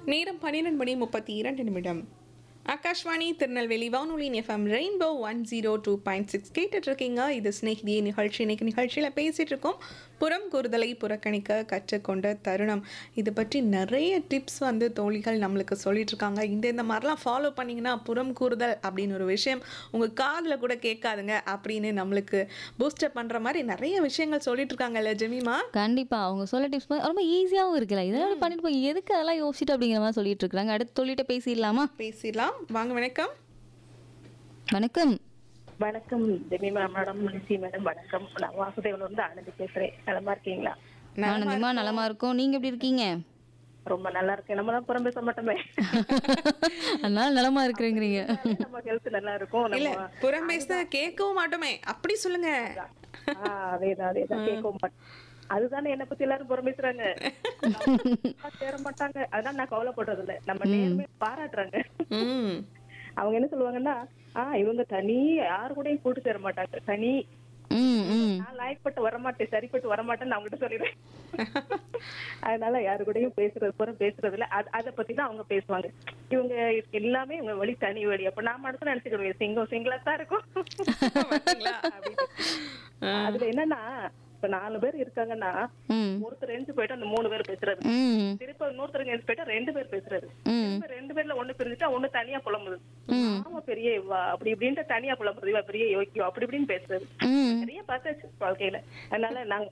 நேரம் பன்னிரெண்டு மணி முப்பத்தி இரண்டு நிமிடம் ஆகாஷ்வாணி திருநெல்வேலி வானொலியின் FM rainbow one zero two point six கேட்டுட்டு இருக்கீங்க இது ஸ்நேகிதிய நிகழ்ச்சி இன்னைக்கு நிகழ்ச்சியில் பேசிட்டு இருக்கோம் புறம் கூறுதலை புறக்கணிக்க கற்றுக்கொண்ட தருணம் இது பற்றி நிறைய டிப்ஸ் வந்து தோழிகள் நம்மளுக்கு சொல்லிட்டு இருக்காங்க இந்த இந்த மாதிரிலாம் ஃபாலோ பண்ணிங்கன்னா புறம் கூறுதல் அப்படின்னு ஒரு விஷயம் உங்கள் காதில் கூட கேட்காதுங்க அப்படின்னு நம்மளுக்கு பூஸ்டப் பண்ணுற மாதிரி நிறைய விஷயங்கள் சொல்லிட்டு இருக்காங்கல்ல ஜெமிமா கண்டிப்பா அவங்க சொல்ல டிப்ஸ் ரொம்ப ஈஸியாகவும் இருக்குல்ல இதெல்லாம் பண்ணிட்டு போய் எதுக்கு அதெல்லாம் யோசிச்சுட்டு அப்படிங்கிற மாதிரி சொல்லிட்டு இருக்காங்க அடுத்து சொல்லிட்டு பேசிடலாமா பேசிடலாம் வாங்க வணக்கம் வணக்கம் வணக்கம் ஜெமிமா மேடம் லிசி மேடம் வணக்கம் நான் வாசுதேவன் வந்து ஆனந்தி பேசுறேன் நலமா இருக்கீங்களா ஆனந்தமா நலமா இருக்கும் நீங்க எப்படி இருக்கீங்க ரொம்ப நல்லா இருக்கேன் நம்ம தான் புறம் பேச மாட்டோமே அதனால நலமா இருக்கிறீங்கிறீங்க நம்ம ஹெல்த் நல்லா இருக்கும் இல்ல நம்ம புறம் பேச கேட்கவும் மாட்டோமே அப்படி சொல்லுங்க ஆஹ் அதேதான் அதேதான் கேட்கவும் மாட்டோம் அதுதானே என்ன பத்தி எல்லாரும் புறம் பேசுறாங்க நம்ம சேர மாட்டாங்க அதான் நான் கவலைப்படுறது இல்ல நம்ம நேர்மை பாராட்டுறாங்க ம் அவங்க என்ன சொல்லுவாங்கன்னா ஆஹ் இவங்க தனி யாரு கூடயும் கூட்டு சேர மாட்டாங்க தனி ம் ம் நான் லாய்ப்பட்டு வரமாட்டேன் சரிப்பட்டு வரமாட்டேன்னு நான் அவங்ககிட்ட சொல்லிடுவேன் அதனால யாரு கூடயும் பேசுறது பூரா பேசுறது இல்ல அது அதை பத்தி தான் அவங்க பேசுவாங்க இவங்க எல்லாமே இவங்க வழி தனி வழி அப்ப நான் மட்டும் நினைச்சுக்கிடுவேன் சிங்கம் சிங்களா தான் இருக்கும் அப்படின்னு. அதுல என்னன்னா இப்ப நாலு பேர் இருக்காங்கன்னா ம் ஒருத்தர் எஞ்சி போயிட்டு அந்த மூணு பேர் பேசுறது ம் திருப்ப இன்னொருத்தருக்கு எஞ்சி போயிட்டா ரெண்டு பேர் பேசுறது ம் திருப்ப ரெண்டு பேர்ல ஒண்ணு பிரிஞ்சுட்டா ஒண்ணு தனியா புலம்புது ஆமா பெரிய இவா அப்படி இப்படின்ட்டு தனியா புலம்புறது இவ பெரிய யோக்கியம் அப்படி இப்படின்னு பேசுறது ம் நிறைய பார்த்தாச்சு வாழ்க்கையில அதனால நாங்க